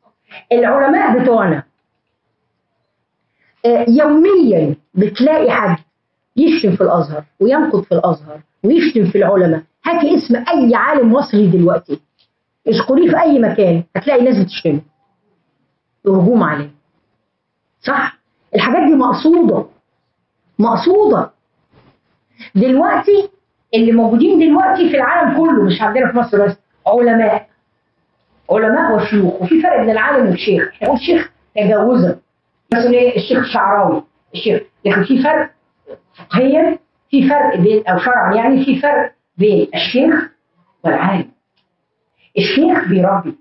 العلماء بتوعنا آه، يوميا بتلاقي حد يشتم في الازهر وينقد في الازهر ويشتم في العلماء هاتي اسم اي عالم مصري دلوقتي اذكريه في اي مكان هتلاقي ناس بتشتمه وهجوم عليه صح الحاجات دي مقصوده مقصوده دلوقتي اللي موجودين دلوقتي في العالم كله مش عندنا في مصر بس علماء علماء وشيوخ وفي فرق بين العالم والشيخ احنا نقول شيخ تجاوزا مثلا ايه الشيخ الشعراوي الشيخ لكن في فرق فقهيا في فرق بين او شرعا يعني في فرق بين الشيخ والعالم الشيخ بيربي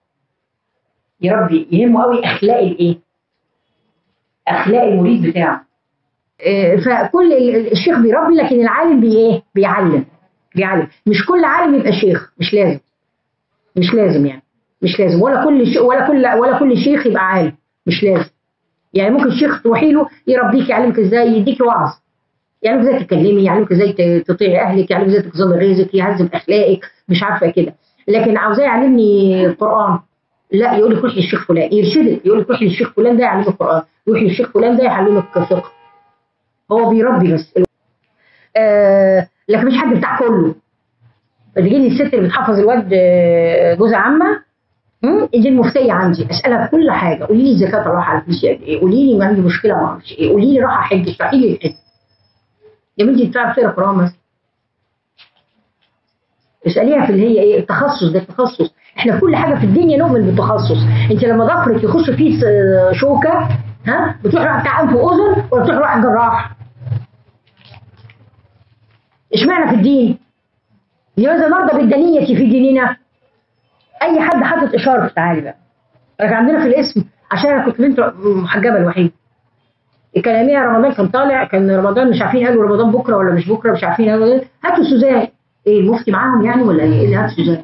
يربي يهمه قوي اخلاق الايه اخلاق المريد بتاعه آه، فكل ال- ال- الشيخ بيربي لكن العالم بي ايه بيعلم بيعلم مش كل عالم يبقى شيخ مش لازم مش لازم يعني مش لازم ولا كل ش... ولا كل ولا كل شيخ يبقى عالم مش لازم يعني ممكن الشيخ تروحي له يربيك يعلمك ازاي يديك وعظ يعلمك ازاي تتكلمي يعلمك ازاي ت- تطيعي اهلك يعلمك ازاي تكظمي غيظك يهذب اخلاقك مش عارفه كده لكن عاوزاه يعلمني القران لا يقول لك روحي للشيخ فلان يرشدك يقول لك روحي للشيخ فلان ده يعلمك القران روحي للشيخ فلان ده يعلمك فقه هو بيربي بس آه لكن مش حد بتاع كله تجي لي الست اللي بتحفظ الواد آه، جوز عمه مم، دي المفتيه عندي اسالها في كل حاجه قولي لي الزكاه راح على فلوسي قد ايه قولي لي ما عندي مشكله ما اعرفش ايه قولي لي راح احج اشرحي لي الحج يا بنتي بتعرف تقرا قران مثلا اساليها في اللي هي ايه التخصص ده التخصص احنا كل حاجه في الدنيا نؤمن بالتخصص انت لما ضفرك يخش فيه س- شوكه ها بتروح رايح بتاع انف واذن ولا بتروح رايح جراح اشمعنى في الدين لماذا نرضى بالدنيه في ديننا اي حد حاطط اشاره تعالي بقى لكن عندنا في الاسم عشان انا كنت بنت محجبه الوحيده كان يوميها رمضان كان طالع كان رمضان مش عارفين قالوا رمضان بكره ولا مش بكره مش عارفين قالوا إيه. هاتوا سوزان ايه المفتي معاهم يعني ولا ايه إيه اللي هات سوزان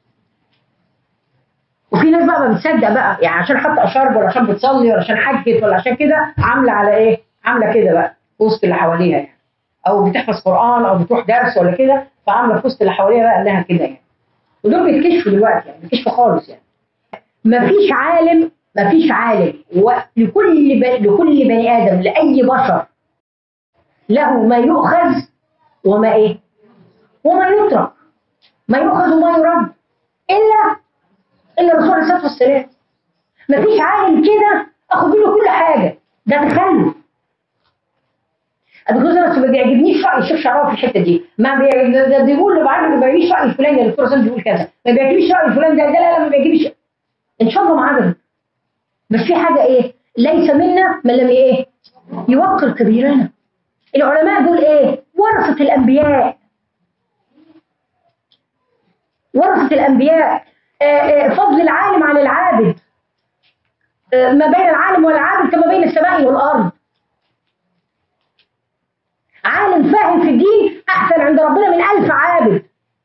وفي ناس بقى ما بتصدق بقى يعني عشان حاطه اشارب ولا عشان بتصلي ولا عشان حجت ولا عشان كده عامله على ايه؟ عامله كده بقى في وسط اللي حواليها يعني او بتحفظ قران او بتروح درس ولا كده فعامله في وسط اللي حواليها بقى انها كده يعني ودول بيتكشفوا دلوقتي يعني بيتكشفوا خالص يعني مفيش عالم مفيش عالم ولكل ب... لكل بني ادم لاي بشر له ما يؤخذ وما ايه؟ وما يترك ما يؤخذ وما يرد الا الا الرسول عليه الصلاه والسلام مفيش عالم كده اخد منه كل حاجه ده تخلف الدكتور زي ما بيعجبنيش راي الشيخ شعراوي في الحته دي ما بيعجب ده ده بيقول ما بعرف ما بيعجبنيش راي فلان يا دكتور زي بيقول كذا ما بيعجبنيش راي فلان ده ده لا لا ما بيعجبنيش ان شاء الله ما عجبك بس في حاجه ايه ليس منا من لم ايه يوقر كبيرنا العلماء دول ايه ورثه الانبياء ورثه الانبياء آه، آه، فضل العالم على العابد آه، ما بين العالم والعابد كما بين السماء والارض عالم فاهم في الدين احسن عند ربنا من ألف عابد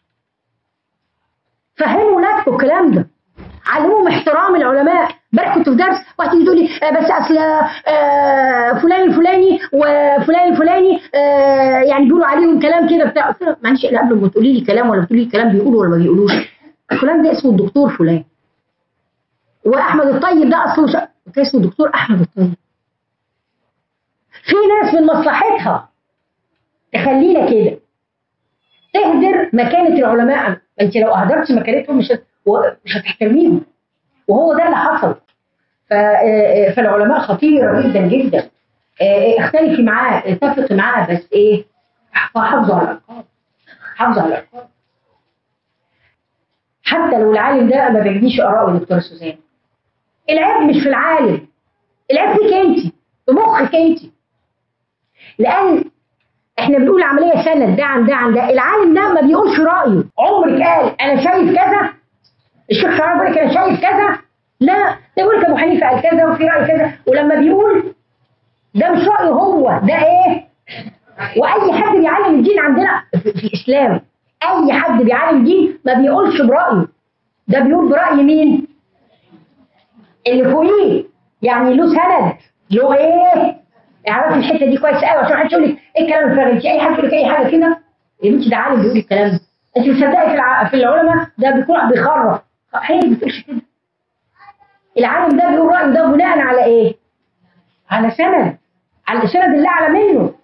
فهموا ولادكم الكلام ده علموهم احترام العلماء امبارح كنت في درس واحد يجي يقول لي آه، بس اصل آه، فلان الفلاني وفلان الفلاني آه، يعني بيقولوا عليهم كلام كده بتاع قلت له معلش لا قبل ما تقولي لي كلام ولا بتقولي لي كلام بيقولوا ولا ما بيقولوش فلان ده اسمه الدكتور فلان واحمد الطيب ده اصله ش... قلت له اسمه دكتور احمد الطيب في ناس من مصلحتها تخلينا كده تهدر مكانة العلماء انت لو اهدرتي مكانتهم مش هت- و- مش هتحترميهم وهو ده اللي حصل ف- آه، فالعلماء خطيرة جدا جدا آه، اختلفي معاه اتفقي معاه بس ايه حافظوا على الالقاب حافظوا على الالقاب حتى لو العالم ده ما بيعجبنيش اراءه يا دكتوره سوزان العيب مش في العالم العيب فيك انت في مخك انت لان احنا بنقول عمليه سند ده عن ده عن ده العالم ده ما بيقولش رايه عمرك قال انا شايف كذا الشيخ شعراوي بيقول لك انا شايف كذا لا ده بيقول لك ابو حنيفه قال كذا وفي راي كذا ولما بيقول ده مش رايه هو ده ايه واي حد بيعلم الدين عندنا في في الاسلام اي حد بيعلم دين ما بيقولش برايه ده بيقول براي مين اللي فوقيه يعني له سند له ايه اعرفي الحته دي كويس قوي عشان محدش يقول لك ايه الكلام الفارغ انت اي حد يقول لك اي حاجه كده يا بنتي ده عالم بيقول الكلام ده انت بتصدقي في الع... في العلماء ده بيكون بيخرف هي ما بتقولش كده العالم ده بيقول رايه ده بناء على ايه على سند على سند اللي اعلى منه